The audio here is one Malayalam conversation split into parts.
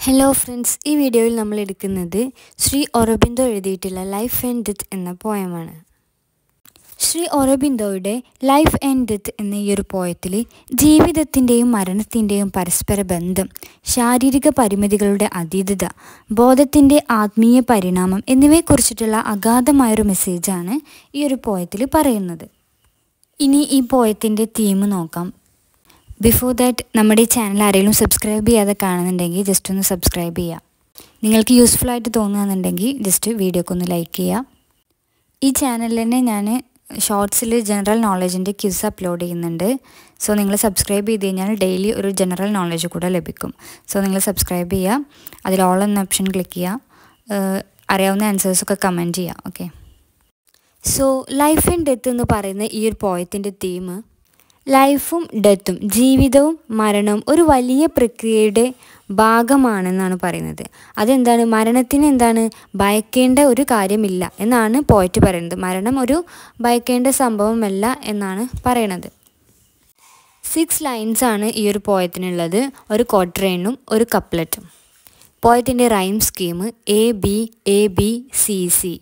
ഹലോ ഫ്രണ്ട്സ് ഈ വീഡിയോയിൽ നമ്മൾ എടുക്കുന്നത് ശ്രീ ഒറബിന്ദോ എഴുതിയിട്ടുള്ള ലൈഫ് ആൻഡ് ഡെത്ത് എന്ന പോയമാണ് ശ്രീ ഒറബിന്ദോയുടെ ലൈഫ് ആൻഡ് ഡെത്ത് എന്ന ഈ ഒരു പോയത്തിൽ ജീവിതത്തിൻ്റെയും മരണത്തിൻ്റെയും പരസ്പര ബന്ധം ശാരീരിക പരിമിതികളുടെ അതീതത ബോധത്തിൻ്റെ ആത്മീയ പരിണാമം എന്നിവയെക്കുറിച്ചിട്ടുള്ള അഗാധമായൊരു മെസ്സേജാണ് ഈ ഒരു പോയത്തിൽ പറയുന്നത് ഇനി ഈ പോയത്തിൻ്റെ തീം നോക്കാം ബിഫോർ ദാറ്റ് നമ്മുടെ ഈ ചാനൽ ആരെങ്കിലും സബ്സ്ക്രൈബ് ചെയ്യാതെ കാണുന്നുണ്ടെങ്കിൽ ജസ്റ്റ് ഒന്ന് സബ്സ്ക്രൈബ് ചെയ്യുക നിങ്ങൾക്ക് യൂസ്ഫുൾ ആയിട്ട് തോന്നുകയെന്നുണ്ടെങ്കിൽ ജസ്റ്റ് വീഡിയോക്ക് ഒന്ന് ലൈക്ക് ചെയ്യുക ഈ ചാനലിൽ തന്നെ ഞാൻ ഷോർട്സിൽ ജനറൽ നോളജിൻ്റെ ക്യൂസ് അപ്ലോഡ് ചെയ്യുന്നുണ്ട് സോ നിങ്ങൾ സബ്സ്ക്രൈബ് ചെയ്ത് കഴിഞ്ഞാൽ ഡെയിലി ഒരു ജനറൽ നോളജ് കൂടെ ലഭിക്കും സോ നിങ്ങൾ സബ്സ്ക്രൈബ് ചെയ്യുക അതിൽ ഓൾ എന്ന ഓപ്ഷൻ ക്ലിക്ക് ചെയ്യുക അറിയാവുന്ന ആൻസേഴ്സൊക്കെ കമൻറ്റ് ചെയ്യുക okay so life and death എന്ന് പറയുന്ന ഈ ഒരു പോയത്തിൻ്റെ തീം ലൈഫും ഡെത്തും ജീവിതവും മരണവും ഒരു വലിയ പ്രക്രിയയുടെ ഭാഗമാണെന്നാണ് പറയുന്നത് അതെന്താണ് മരണത്തിന് എന്താണ് ഭയക്കേണ്ട ഒരു കാര്യമില്ല എന്നാണ് പോയിട്ട് പറയുന്നത് മരണം ഒരു ഭയക്കേണ്ട സംഭവമല്ല എന്നാണ് പറയണത് സിക്സ് ലൈൻസ് ആണ് ഈ ഒരു പോയത്തിനുള്ളത് ഒരു ക്വാട്രൈനും ഒരു കപ്ലറ്റും പോയത്തിൻ്റെ rhyme scheme A B A B C C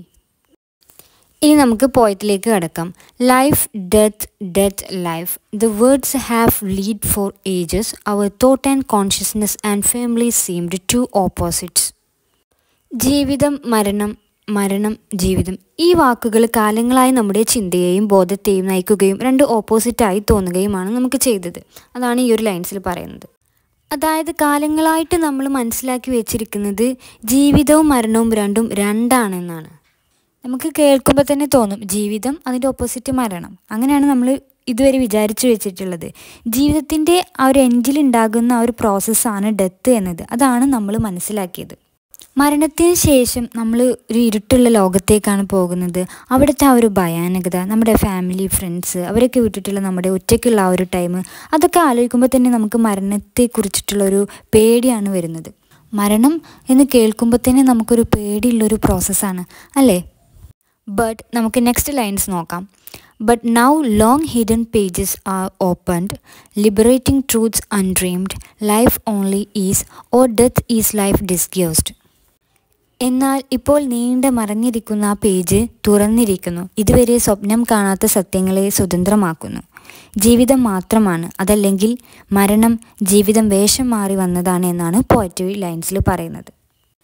ഇനി നമുക്ക് പോയത്തിലേക്ക് കടക്കാം life death death life the words have lead for ages our thought and consciousness and family seemed two opposites ജീവിതം മരണം മരണം ജീവിതം ഈ വാക്കുകൾ കാലങ്ങളായി നമ്മുടെ ചിന്തയെയും ബോധത്തെയും നയിക്കുകയും രണ്ട് ഓപ്പോസിറ്റായി തോന്നുകയുമാണ് നമുക്ക് ചെയ്തത് അതാണ് ഈ ഒരു ലൈൻസിൽ പറയുന്നത് അതായത് കാലങ്ങളായിട്ട് നമ്മൾ മനസ്സിലാക്കി വെച്ചിരിക്കുന്നത് ജീവിതവും മരണവും രണ്ടും രണ്ടാണെന്നാണ് നമുക്ക് കേൾക്കുമ്പോൾ തന്നെ തോന്നും ജീവിതം അതിൻ്റെ ഓപ്പോസിറ്റ് മരണം അങ്ങനെയാണ് നമ്മൾ ഇതുവരെ വിചാരിച്ചു വെച്ചിട്ടുള്ളത് ജീവിതത്തിൻ്റെ ആ ഒരു എൻഡിൽ ഉണ്ടാകുന്ന ആ ഒരു പ്രോസസ്സാണ് ഡെത്ത് എന്നത് അതാണ് നമ്മൾ മനസ്സിലാക്കിയത് മരണത്തിന് ശേഷം നമ്മൾ ഒരു ഇരുട്ടുള്ള ലോകത്തേക്കാണ് പോകുന്നത് അവിടുത്തെ ആ ഒരു ഭയാനകത നമ്മുടെ ഫാമിലി ഫ്രണ്ട്സ് അവരൊക്കെ വിട്ടിട്ടുള്ള നമ്മുടെ ഒറ്റയ്ക്കുള്ള ആ ഒരു ടൈം അതൊക്കെ ആലോചിക്കുമ്പോൾ തന്നെ നമുക്ക് മരണത്തെക്കുറിച്ചിട്ടുള്ള ഒരു പേടിയാണ് വരുന്നത് മരണം എന്ന് കേൾക്കുമ്പോൾ തന്നെ നമുക്കൊരു പേടിയുള്ളൊരു പ്രോസസ്സാണ് അല്ലേ ബട്ട് നമുക്ക് നെക്സ്റ്റ് ലൈൻസ് നോക്കാം but now long hidden pages are opened liberating truths undreamed life only is or death is life disguised എന്നാൽ ഇപ്പോൾ നീണ്ട മറഞ്ഞിരിക്കുന്ന ആ പേജ് തുറന്നിരിക്കുന്നു ഇതുവരെ സ്വപ്നം കാണാത്ത സത്യങ്ങളെ സ്വതന്ത്രമാക്കുന്നു ജീവിതം മാത്രമാണ് അതല്ലെങ്കിൽ മരണം ജീവിതം വേഷം മാറി വന്നതാണ് എന്നാണ് പോയട്രി ലൈൻസിൽ പറയുന്നത്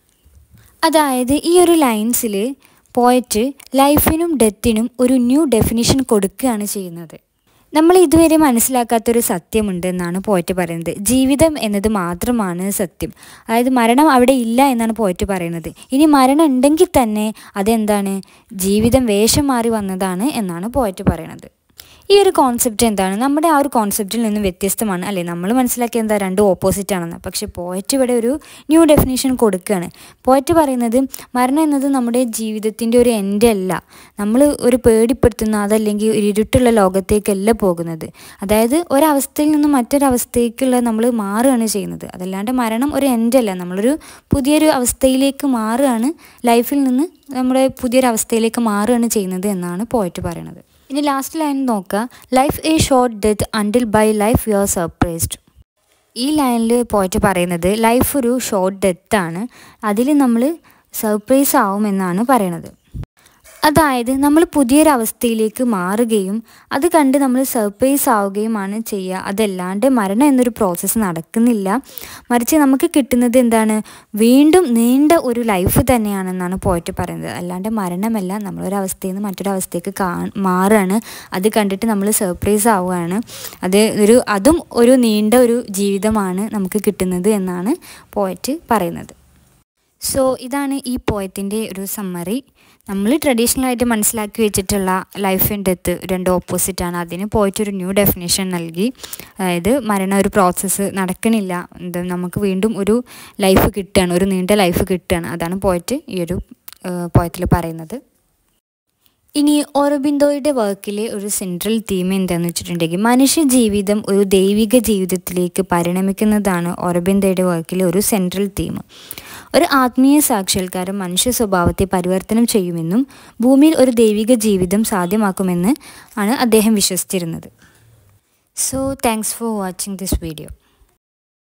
അതായത് ഈ ഒരു ലൈൻസിൽ പോയറ്റ് ലൈഫിനും ഡെത്തിനും ഒരു ന്യൂ ഡെഫിനിഷൻ കൊടുക്കുകയാണ് ചെയ്യുന്നത് നമ്മൾ ഇതുവരെ മനസ്സിലാക്കാത്തൊരു സത്യമുണ്ട് എന്നാണ് പോയറ്റ് പറയുന്നത് ജീവിതം എന്നത് മാത്രമാണ് സത്യം അതായത് മരണം അവിടെ ഇല്ല എന്നാണ് പോയറ്റ് പറയുന്നത് ഇനി മരണം ഉണ്ടെങ്കിൽ തന്നെ അതെന്താണ് ജീവിതം വേഷം മാറി വന്നതാണ് എന്നാണ് പോയറ്റ് പറയുന്നത് ഈ ഒരു കോൺസെപ്റ്റ് എന്താണ് നമ്മുടെ ആ ഒരു കോൺസെപ്റ്റിൽ നിന്നും വ്യത്യസ്തമാണ് അല്ലേ നമ്മൾ മനസ്സിലാക്കിയ എന്താ രണ്ട് ഓപ്പോസിറ്റ് ആണെന്ന് പക്ഷേ പോയറ്റ് ഇവിടെ ഒരു ന്യൂ ഡെഫിനേഷൻ കൊടുക്കുകയാണ് പോയറ്റ് പറയുന്നത് മരണം എന്നത് നമ്മുടെ ജീവിതത്തിൻ്റെ ഒരു എൻഡ് അല്ല നമ്മൾ ഒരു പേടിപ്പെടുത്തുന്ന അതല്ലെങ്കിൽ ഒരു ഇരുട്ടുള്ള ലോകത്തേക്കല്ല പോകുന്നത് അതായത് ഒരവസ്ഥയിൽ നിന്നും മറ്റൊരവസ്ഥയ്ക്കുള്ള നമ്മൾ മാറുകയാണ് ചെയ്യുന്നത് അതല്ലാണ്ട് മരണം ഒരു എൻഡ് അല്ല നമ്മളൊരു പുതിയൊരു അവസ്ഥയിലേക്ക് മാറുകയാണ് ലൈഫിൽ നിന്ന് നമ്മുടെ പുതിയൊരു അവസ്ഥയിലേക്ക് മാറുകയാണ് ചെയ്യുന്നത് എന്നാണ് പോയറ്റ് പറയുന്നത് ഇനി ലാസ്റ്റ് ലൈൻ നോക്കുക life a short death until by life you are surprised ഈ ലൈനിൽ പോയിട്ട് പറയുന്നത് ലൈഫ് ഒരു ഷോർട്ട് ഡെത്താണ് അതിൽ നമ്മൾ സർപ്രൈസ് ആവുമെന്നാണ് പറയണത് അതായത് നമ്മൾ പുതിയൊരവസ്ഥയിലേക്ക് മാറുകയും അത് കണ്ട് നമ്മൾ സർപ്രൈസ് ആവുകയുമാണ് ചെയ്യുക അതല്ലാണ്ട് മരണം എന്നൊരു പ്രോസസ്സ് നടക്കുന്നില്ല മറിച്ച് നമുക്ക് കിട്ടുന്നത് എന്താണ് വീണ്ടും നീണ്ട ഒരു ലൈഫ് തന്നെയാണെന്നാണ് പോയിട്ട് പറയുന്നത് അല്ലാണ്ട് മരണമല്ല നമ്മളൊരവസ്ഥയിൽ നിന്ന് മറ്റൊരവസ്ഥയ്ക്ക് കാ മാറുകയാണ് അത് കണ്ടിട്ട് നമ്മൾ സർപ്രൈസ് ആവുകയാണ് അത് ഒരു അതും ഒരു നീണ്ട ഒരു ജീവിതമാണ് നമുക്ക് കിട്ടുന്നത് എന്നാണ് പോയറ്റ് പറയുന്നത് സോ ഇതാണ് ഈ പോയത്തിൻ്റെ ഒരു സമ്മറി നമ്മൾ ട്രഡീഷണലായിട്ട് മനസ്സിലാക്കി വെച്ചിട്ടുള്ള ലൈഫ് ആൻഡ് ഡെത്ത് രണ്ട് ഓപ്പോസിറ്റാണ് അതിന് പോയിട്ട് ഒരു ന്യൂ ഡെഫിനേഷൻ നൽകി അതായത് മരണം ഒരു പ്രോസസ്സ് നടക്കണില്ല ഇത് നമുക്ക് വീണ്ടും ഒരു ലൈഫ് കിട്ടുകയാണ് ഒരു നീണ്ട ലൈഫ് കിട്ടുകയാണ് അതാണ് പോയിട്ട് ഈ ഒരു പോയത്തിൽ പറയുന്നത് ഇനി ഓറബിന്ദോയുടെ വർക്കിലെ ഒരു സെൻട്രൽ തീം എന്താണെന്ന് വെച്ചിട്ടുണ്ടെങ്കിൽ മനുഷ്യ ജീവിതം ഒരു ദൈവിക ജീവിതത്തിലേക്ക് പരിണമിക്കുന്നതാണ് ഓറബിന്ദോയുടെ വർക്കിലെ ഒരു സെൻട്രൽ തീം ഒരു ആത്മീയ സാക്ഷാത്കാരം മനുഷ്യ സ്വഭാവത്തെ പരിവർത്തനം ചെയ്യുമെന്നും ഭൂമിയിൽ ഒരു ദൈവിക ജീവിതം സാധ്യമാക്കുമെന്ന് ആണ് അദ്ദേഹം വിശ്വസിച്ചിരുന്നത് so thanks for watching this video